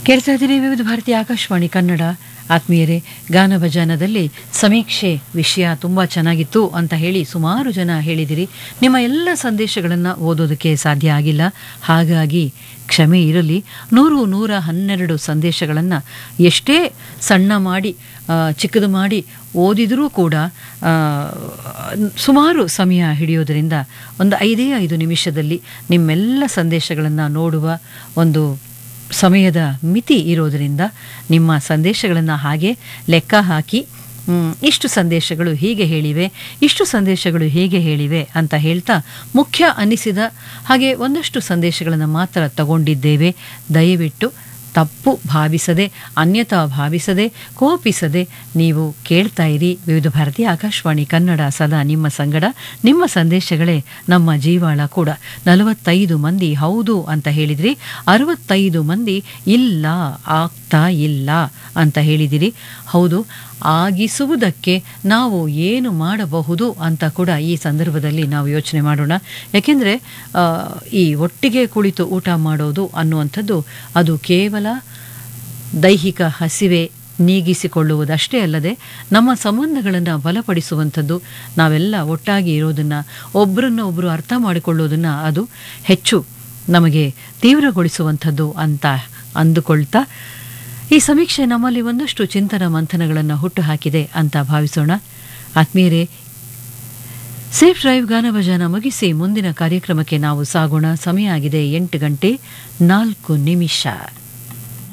ಕೇಳ್ತಾ ಇದ್ದೀರಿ ವಿವಿಧ ಭಾರತೀಯ ಆಕಾಶವಾಣಿ ಕನ್ನಡ ಆತ್ಮೀಯರೇ ಗಾನ ಭಜಾನದಲ್ಲಿ ಸಮೀಕ್ಷೆ ವಿಷಯ ತುಂಬ ಚೆನ್ನಾಗಿತ್ತು ಅಂತ ಹೇಳಿ ಸುಮಾರು ಜನ ಹೇಳಿದಿರಿ ನಿಮ್ಮ ಎಲ್ಲ ಸಂದೇಶಗಳನ್ನು ಓದೋದಕ್ಕೆ ಸಾಧ್ಯ ಆಗಿಲ್ಲ ಹಾಗಾಗಿ ಕ್ಷಮೆ ಇರಲಿ ನೂರು ನೂರ ಹನ್ನೆರಡು ಸಂದೇಶಗಳನ್ನು ಎಷ್ಟೇ ಸಣ್ಣ ಮಾಡಿ ಆ, ಚಿಕ್ಕದು ಮಾಡಿ ಓದಿದರೂ ಕೂಡ ಆ, ಸುಮಾರು ಸಮಯ ಹಿಡಿಯೋದರಿಂದ ಒಂದು ಐದೇ ಐದು ನಿಮಿಷದಲ್ಲಿ ನಿಮ್ಮೆಲ್ಲ ಸಂದೇಶಗಳನ್ನು ನೋಡುವ ಒಂದು ಸಮಯದ ಮಿತಿ ಇರೋದರಿಂದ ನಿಮ್ಮ ಸಂದೇಶಗಳನ್ನು ಹಾಗೆ ಲೆಕ್ಕ ಹಾಕಿ ಮ್, ಇಷ್ಟು ಸಂದೇಶಗಳು ಹೀಗೆ ಹೇಳಿವೆ ಇಷ್ಟು ಸಂದೇಶಗಳು ಹೀಗೆ ಹೇಳಿವೆ ಅಂತ ಹೇಳ್ತಾ ಮುಖ್ಯ ಅನಿಸಿದ ಹಾಗೆ ಒಂದಷ್ಟು ಸಂದೇಶಗಳನ್ನು ಮಾತ್ರ ತಗೊಂಡಿದ್ದೇವೆ ದಯವಿಟ್ಟು ತಪ್ಪು ಭಾವಿಸದೆ ಅನ್ಯತಾ ಭಾವಿಸದೆ ಕೋಪಿಸದೆ ನೀವು ಕೇಳ್ತಾ ಇರಿ ವಿವಿಧ ಭಾರತಿ ಆಕಾಶವಾಣಿ ಕನ್ನಡ ಸದಾ ನಿಮ್ಮ ಸಂಗಡ ನಿಮ್ಮ ಸಂದೇಶಗಳೇ ನಮ್ಮ ಜೀವಾಳ ಕೂಡ ನಲವತ್ತೈದು ಮಂದಿ ಹೌದು ಅಂತ ಹೇಳಿದ್ರಿ ಅರವತ್ತೈದು ಮಂದಿ ಇಲ್ಲ ಆಗ್ತಾ ಇಲ್ಲ ಅಂತ ಹೇಳಿದಿರಿ ಹೌದು ಆಗಿಸುವುದಕ್ಕೆ ನಾವು ಏನು ಮಾಡಬಹುದು ಅಂತ ಕೂಡ ಈ ಸಂದರ್ಭದಲ್ಲಿ ನಾವು ಯೋಚನೆ ಮಾಡೋಣ ಯಾಕೆಂದರೆ ಈ ಒಟ್ಟಿಗೆ ಕುಳಿತು ಊಟ ಮಾಡೋದು ಅನ್ನುವಂಥದ್ದು ಅದು ಕೇವಲ ದೈಹಿಕ ಹಸಿವೆ ನೀಗಿಸಿಕೊಳ್ಳುವುದಷ್ಟೇ ಅಲ್ಲದೆ ನಮ್ಮ ಸಂಬಂಧಗಳನ್ನು ಬಲಪಡಿಸುವಂಥದ್ದು ನಾವೆಲ್ಲ ಒಟ್ಟಾಗಿ ಇರೋದನ್ನು ಒಬ್ಬರನ್ನ ಒಬ್ಬರು ಅರ್ಥ ಮಾಡಿಕೊಳ್ಳೋದನ್ನು ಅದು ಹೆಚ್ಚು ನಮಗೆ ತೀವ್ರಗೊಳಿಸುವಂಥದ್ದು ಅಂತ ಅಂದುಕೊಳ್ತಾ ಈ ಸಮೀಕ್ಷೆ ನಮ್ಮಲ್ಲಿ ಒಂದಷ್ಟು ಚಿಂತನ ಮಂಥನಗಳನ್ನು ಹುಟ್ಟುಹಾಕಿದೆ ಅಂತ ಭಾವಿಸೋಣ ಆತ್ಮೀಯರೇ ಸೇಫ್ ಡ್ರೈವ್ ಗಾನ ಭಜನ ಮುಗಿಸಿ ಮುಂದಿನ ಕಾರ್ಯಕ್ರಮಕ್ಕೆ ನಾವು ಸಾಗೋಣ ಸಮಯ ಆಗಿದೆ ಎಂಟು ಗಂಟೆ ನಾಲ್ಕು ನಿಮಿಷ